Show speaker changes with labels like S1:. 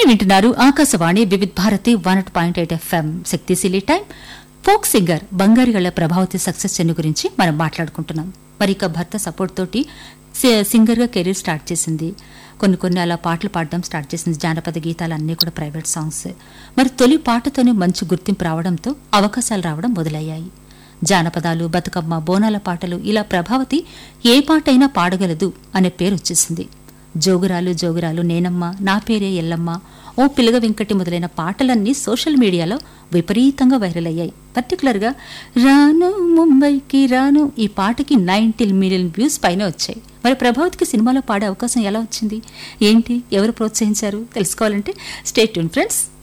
S1: మీరు వింటున్నారు Akashvani Vividh Bharati one point eight FM శక్తిశీలి time folk singer Bangarigalla Prabhavati success చెన్ను గురించి మనం మాట్లాడుకుంటున్నాం మరి ఇక భర్త సపోర్ట్ తోటి సి- సింగర్గా కెరీర్ స్టార్ట్ చేసింది కొన్ని కొన్ని అలా పాటలు పాడడం స్టార్ట్ చేసింది జానపద గీతాలు అన్నీ కూడా ప్రైవేట్ సాంగ్స్ మరి తొలి పాటతోనే మంచి గుర్తింపు రావడంతో అవకాశాలు రావడం మొదలయ్యాయి జానపదాలు బతుకమ్మ బోనాల పాటలు ఇలా ప్రభావతి ఏ పాటైనా పాడగలదు అనే పేరు వచ్చేసింది జోగురాలు జోగురాలు నేనమ్మ నా పేరే ఎల్లమ్మ ఓ పిల్లగ వెంకటి మొదలైన పాటలన్నీ సోషల్ మీడియాలో విపరీతంగా వైరల్ అయ్యాయి పర్టికులర్గా రాను ముంబైకి రాను ఈ పాటకి నైన్టీ మిలియన్ వ్యూస్ పైన వచ్చాయి మరి ప్రభావతికి సినిమాలో పాడే అవకాశం ఎలా వచ్చింది ఏంటి ఎవరు ప్రోత్సహించారు తెలుసుకోవాలంటే స్టేట్ ట్యూన్ ఫ్రెండ్స్